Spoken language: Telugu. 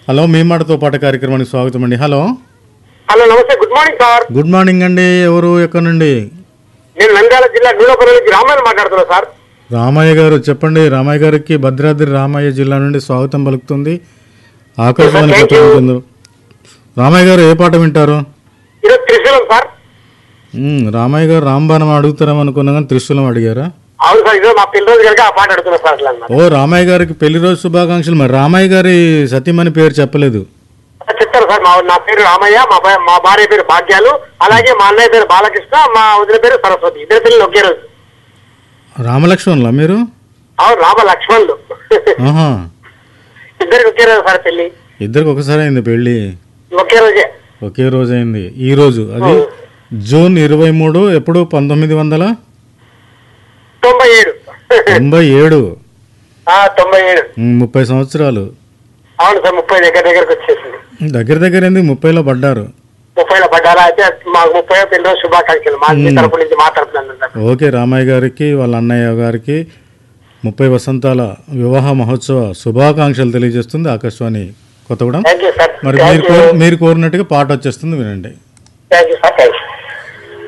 హలో మీ మాటతో పాట కార్యక్రమానికి స్వాగతం అండి హలో హలో నమస్తే good morning sir good morning అండి ఎవరు ఎక్కడి నుండి నేను నంద్యాల జిల్లా నూనెపల్లి నుంచి రామాయణ మాట్లాడుతున్నా సార్ రామయ్య గారు చెప్పండి రామయ్య గారికి భద్రాద్రి రామయ్య జిల్లా నుండి స్వాగతం పలుకుతుంది ఆకాశవాణి Thank you. పలుకుతుంది రామయ్య గారు ఏ పాట వింటారు ఈరోజు త్రిశూలం సార్ మ్మ్, రామయ్య గారు రాంబాణం అడుగుతారేమో అనుకున్నా కానీ త్రిశూలం అడిగారా అవును సార్ ఈరోజు మా పిల్లలు కనుక ఆ పాట అడుగుతున్నా సార్ అట్లా అన్నమాట. ఓ రామయ్య గారికి పెళ్లి రోజు శుభాకాంక్షలు మరి రామయ్య గారి సతీమణి పేరు చెప్పలేదు చెప్తాను సార్ మా నా పేరు రామయ్య మా భా- మా భార్య పేరు భాగ్యాలు అలాగే మా అన్నయ్య పేరు బాలకృష్ణ మా వదిన పేరు సరస్వతి ఇద్దరు పిల్లలు ఒకే రోజు రామలక్ష్మణులా మీరు అవును రామ లక్ష్మణులు ఆహా ఇద్దరికి ఒకే రోజు సార్ పెళ్లి ఇద్దరికి ఒకసారి అయింది పెళ్ళి ఒకే రోజే ఒకే రోజు అయింది ఈ రోజు అది జూన్ ఇరవై మూడు ఎప్పుడు పంతొమ్మిది వందల తొంభై ఏడు తొంభై ఏడు ఆ, తొంభై ఏడు మ్మ్, ముప్పై సంవత్సరాలు అవును సార్ ముప్పై దగ్గర దగ్గరకు వచ్చేసింది దగ్గర దగ్గర ఏంది ముప్పైలో పడ్డారు ముప్పైలో పడ్డారా అయితే మాకు ముప్పై పెళ్లి రోజు శుభాకాంక్షలు మా మీ తరపు నుంచి మా తరపు నుంచి ఓకే రామయ్య గారికి వాళ్ళ అన్నయ్య గారికి ముప్పై వసంతాల వివాహ మహోత్సవ శుభాకాంక్షలు తెలియజేస్తుంది Akashvani Kothagudem thank you sir మరి మీరు థ్యాంక్ యూ కోరి మీరు కోరినట్టుగా పాట వచ్చేస్తుంది వినండి thank you sir thank you